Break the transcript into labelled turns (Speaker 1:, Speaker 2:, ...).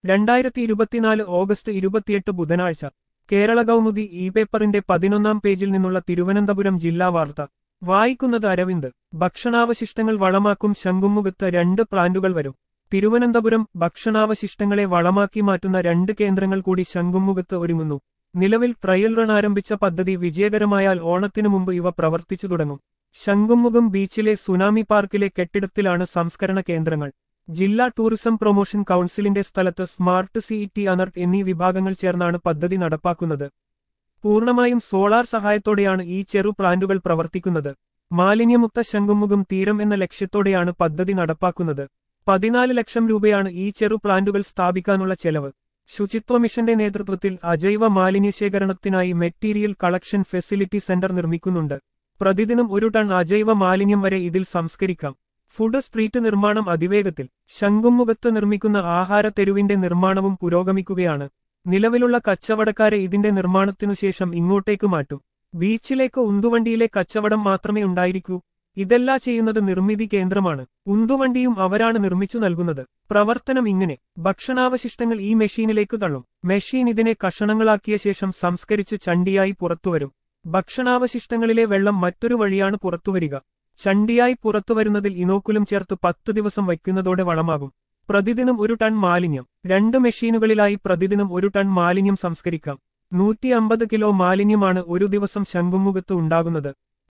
Speaker 1: രണ്ടായിരത്തി ഇരുപത്തിനാല് ഓഗസ്റ്റ് ഇരുപത്തിയെട്ട് ബുധനാഴ്ച കേരള കൗമുദി ഇ പേപ്പറിന്റെ പതിനൊന്നാം പേജിൽ നിന്നുള്ള തിരുവനന്തപുരം ജില്ലാ വാർത്ത വായിക്കുന്നത് അരവിന്ദ് ഭക്ഷണാവശിഷ്ടങ്ങൾ വളമാക്കും ശംഖുമുഖത്ത് രണ്ട് പ്ലാന്റുകൾ വരും തിരുവനന്തപുരം ഭക്ഷണാവശിഷ്ടങ്ങളെ വളമാക്കി മാറ്റുന്ന രണ്ട് കേന്ദ്രങ്ങൾ കൂടി ശംഖുമുഖത്ത് ഒരുങ്ങുന്നു നിലവിൽ ട്രയൽ റൺ ആരംഭിച്ച പദ്ധതി വിജയകരമായാൽ ഓണത്തിനു മുമ്പ് ഇവ പ്രവർത്തിച്ചു തുടങ്ങും ശംഖുമുഖം ബീച്ചിലെ സുനാമി പാർക്കിലെ കെട്ടിടത്തിലാണ് സംസ്കരണ കേന്ദ്രങ്ങൾ ജില്ലാ ടൂറിസം പ്രൊമോഷൻ കൗൺസിലിന്റെ സ്ഥലത്ത് സ്മാർട്ട് സിഇടി അനർട്ട് എന്നീ വിഭാഗങ്ങൾ ചേർന്നാണ് പദ്ധതി നടപ്പാക്കുന്നത് പൂർണ്ണമായും സോളാർ സഹായത്തോടെയാണ് ഈ ചെറു പ്ലാന്റുകൾ പ്രവർത്തിക്കുന്നത് മാലിന്യമുക്ത ശംഖുമുഖം തീരം എന്ന ലക്ഷ്യത്തോടെയാണ് പദ്ധതി നടപ്പാക്കുന്നത് പതിനാല് ലക്ഷം രൂപയാണ് ഈ ചെറു പ്ലാന്റുകൾ സ്ഥാപിക്കാനുള്ള ചെലവ് ശുചിത്വ മിഷന്റെ നേതൃത്വത്തിൽ അജൈവ മാലിന്യശേഖരണത്തിനായി മെറ്റീരിയൽ കളക്ഷൻ ഫെസിലിറ്റി സെന്റർ നിർമ്മിക്കുന്നുണ്ട് പ്രതിദിനം ഒരു ടൺ അജൈവ മാലിന്യം വരെ ഇതിൽ സംസ്കരിക്കാം ഫുഡ് സ്ട്രീറ്റ് നിർമ്മാണം അതിവേഗത്തിൽ ശംഖുമുഖത്ത് നിർമ്മിക്കുന്ന ആഹാര തെരുവിന്റെ നിർമ്മാണവും പുരോഗമിക്കുകയാണ് നിലവിലുള്ള കച്ചവടക്കാരെ ഇതിന്റെ നിർമ്മാണത്തിനു ശേഷം ഇങ്ങോട്ടേക്ക് മാറ്റും ബീച്ചിലേക്ക് ഉന്തുവണ്ടിയിലെ കച്ചവടം മാത്രമേ ഉണ്ടായിരിക്കൂ ഇതെല്ലാ ചെയ്യുന്നത് നിർമ്മിതി കേന്ദ്രമാണ് ഉന്തുവണ്ടിയും അവരാണ് നിർമ്മിച്ചു നൽകുന്നത് പ്രവർത്തനം ഇങ്ങനെ ഭക്ഷണാവശിഷ്ടങ്ങൾ ഈ മെഷീനിലേക്ക് തള്ളും മെഷീൻ ഇതിനെ കഷണങ്ങളാക്കിയ ശേഷം സംസ്കരിച്ച് ചണ്ടിയായി പുറത്തുവരും ഭക്ഷണാവശിഷ്ടങ്ങളിലെ വെള്ളം മറ്റൊരു വഴിയാണ് പുറത്തുവരിക ചണ്ടിയായി പുറത്തുവരുന്നതിൽ ഇനോക്കുലം ചേർത്ത് പത്ത് ദിവസം വയ്ക്കുന്നതോടെ വളമാകും പ്രതിദിനം ഒരു ടൺ മാലിന്യം രണ്ട് മെഷീനുകളിലായി പ്രതിദിനം ഒരു ടൺ മാലിന്യം സംസ്കരിക്കാം നൂറ്റി അമ്പത് കിലോ മാലിന്യമാണ് ഒരു ദിവസം ശംഖുമുഖത്ത് ഉണ്ടാകുന്നത്